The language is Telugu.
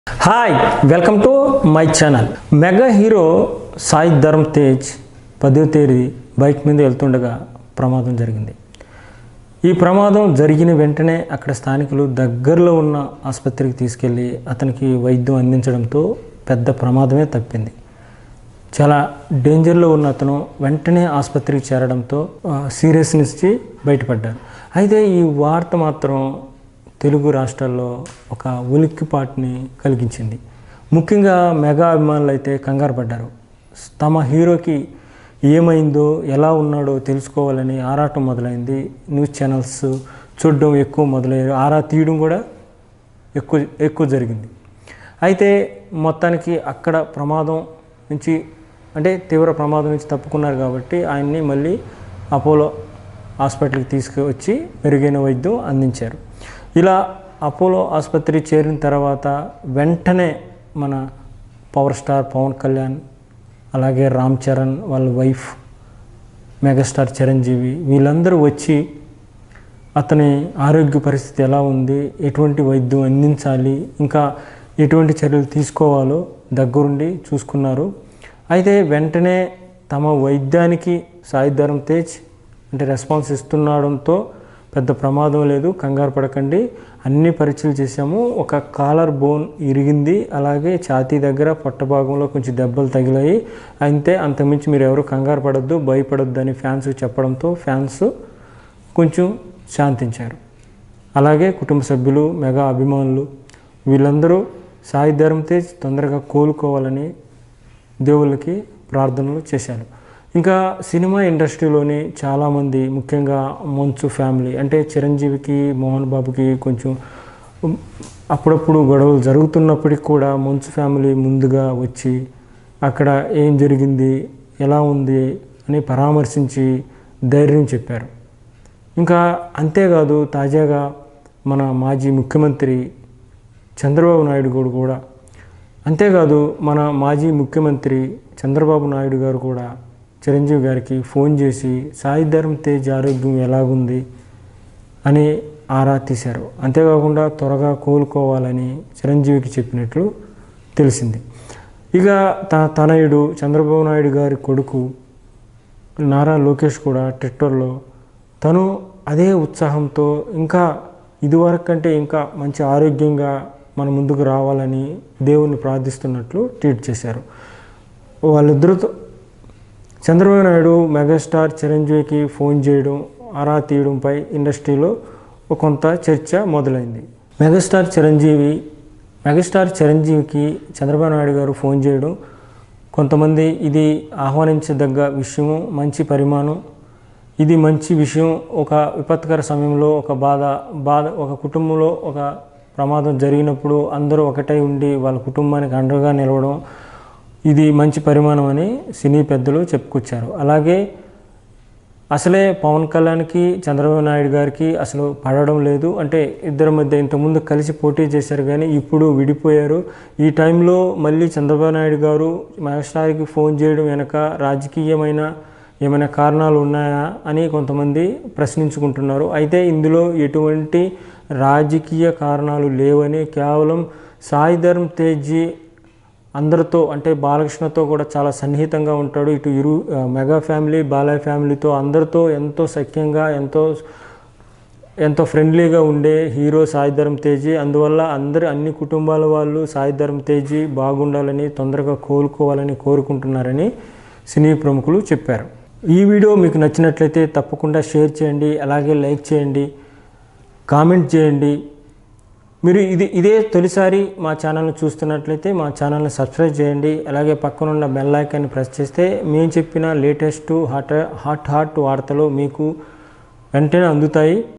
hi welcome to my channel mega hero Sai Dharam Tej పదో తేదీ బైక్ మీద వెళ్తుండగా ప్రమాదం జరిగింది ఈ ప్రమాదం జరిగిన వెంటనే అక్కడ స్థానికులు దగ్గరలో ఉన్న ఆసుపత్రికి తీసుకెళ్ళి అతనికి వైద్యం అందించడంతో పెద్ద ప్రమాదమే తప్పింది చాలా డేంజర్లో ఉన్న అతను వెంటనే ఆసుపత్రికి చేరడంతో ఆ, సీరియస్ నుంచి బయటపడ్డారు అయితే ఈ వార్త మాత్రం తెలుగు రాష్ట్రాల్లో ఒక ఉలిక్కిపాటుని కలిగించింది ముఖ్యంగా మెగా అభిమానులు అయితే కంగారు పడ్డారు తమ హీరోకి ఏమైందో ఎలా ఉన్నాడో తెలుసుకోవాలని ఆరాటం మొదలైంది న్యూస్ ఛానల్స్ చూడడం ఎక్కువ మొదలయ్యారు ఆరా తీయడం కూడా ఎక్కువ ఎక్కువ జరిగింది అయితే మొత్తానికి అక్కడ ప్రమాదం నుంచి అంటే తీవ్ర ప్రమాదం నుంచి తప్పుకున్నారు కాబట్టి ఆయన్ని మళ్ళీ అపోలో హాస్పిటల్కి తీసుకువచ్చి మెరుగైన వైద్యం అందించారు ఇలా అపోలో ఆసుపత్రి చేరిన తర్వాత వెంటనే మన పవర్ స్టార్ పవన్ కళ్యాణ్ అలాగే రామ్ చరణ్ వాళ్ళ వైఫ్ మెగాస్టార్ చిరంజీవి వీళ్ళందరూ వచ్చి అతని ఆరోగ్య పరిస్థితి ఎలా ఉంది ఎటువంటి వైద్యం అందించాలి ఇంకా ఎటువంటి చర్యలు తీసుకోవాలో దగ్గరుండి చూసుకున్నారు అయితే వెంటనే తమ వైద్యానికి సాయి ధరమ్ తేజ్ అంటే రెస్పాన్స్ ఇస్తుండడంతో పెద్ద ప్రమాదం లేదు కంగారు పడకండి అన్ని పరీక్షలు చేశాము ఒక కాలర్ బోన్ ఇరిగింది అలాగే ఛాతీ దగ్గర పొట్ట భాగంలో కొంచెం దెబ్బలు తగిలాయి అంతే అంతకుమించి మీరు ఎవరు కంగారు పడొద్దు భయపడొద్దు అని ఫ్యాన్స్ చెప్పడంతో ఫ్యాన్స్ కొంచెం శాంతించారు అలాగే కుటుంబ సభ్యులు మెగా అభిమానులు వీళ్ళందరూ సాయి ధరమ్ తేజ్ తొందరగా కోలుకోవాలని దేవుళ్ళకి ప్రార్థనలు చేశారు ఇంకా సినిమా ఇండస్ట్రీలోని చాలామంది ముఖ్యంగా మంచు ఫ్యామిలీ అంటే చిరంజీవికి మోహన్ బాబుకి కొంచెం అప్పుడప్పుడు గొడవలు జరుగుతున్నప్పటికి కూడా మంచు ఫ్యామిలీ ముందుగా వచ్చి అక్కడ ఏం జరిగింది ఎలా ఉంది అని పరామర్శించి ధైర్యం చెప్పారు ఇంకా అంతేకాదు తాజాగా మన మాజీ ముఖ్యమంత్రి చంద్రబాబు నాయుడు గారు కూడా అంతేకాదు మన మాజీ ముఖ్యమంత్రి చంద్రబాబు నాయుడు గారు కూడా చిరంజీవి గారికి ఫోన్ చేసి సాయి ధర్మ్ తేజ్ ఆరోగ్యం ఎలాగుంది అని ఆరా తీశారు అంతేకాకుండా త్వరగా కోలుకోవాలని చిరంజీవికి చెప్పినట్లు తెలిసింది ఇక తన తనయుడు చంద్రబాబు నాయుడు గారి కొడుకు నారా లోకేష్ కూడా ట్విట్టర్లో తను అదే ఉత్సాహంతో ఇంకా ఇదివరకు కంటే ఇంకా మంచి ఆరోగ్యంగా మన ముందుకు రావాలని దేవుణ్ణి ప్రార్థిస్తున్నట్లు ట్వీట్ చేశారు వాళ్ళిద్దరితో చంద్రబాబు నాయుడు మెగాస్టార్ చిరంజీవికి ఫోన్ చేయడం ఆరా తీయడంపై ఇండస్ట్రీలో ఒక కొంత చర్చ మొదలైంది మెగాస్టార్ చిరంజీవి మెగాస్టార్ చిరంజీవికి చంద్రబాబు నాయుడు గారు ఫోన్ చేయడం కొంతమంది ఇది ఆహ్వానించదగ్గ విషయము మంచి పరిమాణం ఇది మంచి విషయం ఒక విపత్కర సమయంలో ఒక బాధ బాధ ఒక కుటుంబంలో ఒక ప్రమాదం జరిగినప్పుడు అందరూ ఒకటై ఉండి వాళ్ళ కుటుంబానికి అండగా నిలవడం ఇది మంచి పరిమాణం అని సినీ పెద్దలు చెప్పుకొచ్చారు అలాగే అసలే పవన్ కళ్యాణ్కి చంద్రబాబు నాయుడు గారికి అసలు పడడం లేదు అంటే ఇద్దరి మధ్య ఇంతకుముందు కలిసి పోటీ చేశారు కానీ ఇప్పుడు విడిపోయారు ఈ టైంలో మళ్ళీ చంద్రబాబు నాయుడు గారు మెగాస్టార్కి ఫోన్ చేయడం వెనక రాజకీయమైన ఏమైనా కారణాలు ఉన్నాయా అని కొంతమంది ప్రశ్నించుకుంటున్నారు అయితే ఇందులో ఎటువంటి రాజకీయ కారణాలు లేవని కేవలం సాయి ధర్మ్ తేజ్జీ అందరితో అంటే బాలకృష్ణతో కూడా చాలా సన్నిహితంగా ఉంటాడు ఇటు ఇరు ఆ, మెగా ఫ్యామిలీ బాలయ్య ఫ్యామిలీతో అందరితో ఎంతో సఖ్యంగా ఎంతో ఎంతో ఫ్రెండ్లీగా ఉండే హీరో సాయి ధరమ్ తేజీ అందువల్ల అందరి అన్ని కుటుంబాల వాళ్ళు సాయి ధరమ్ తేజీ బాగుండాలని తొందరగా కోలుకోవాలని కోరుకుంటున్నారని సినీ ప్రముఖులు చెప్పారు ఈ వీడియో మీకు నచ్చినట్లయితే తప్పకుండా షేర్ చేయండి అలాగే లైక్ చేయండి కామెంట్ చేయండి మీరు ఇది ఇదే తొలిసారి మా ఛానల్ని చూస్తున్నట్లయితే మా ఛానల్ని సబ్స్క్రైబ్ చేయండి అలాగే పక్కనున్న బెల్ ఐకాన్ని ప్రెస్ చేస్తే మేము చెప్పిన లేటెస్ట్ హాట్ హాట్ హాట్ వార్తలు మీకు వెంటనే అందుతాయి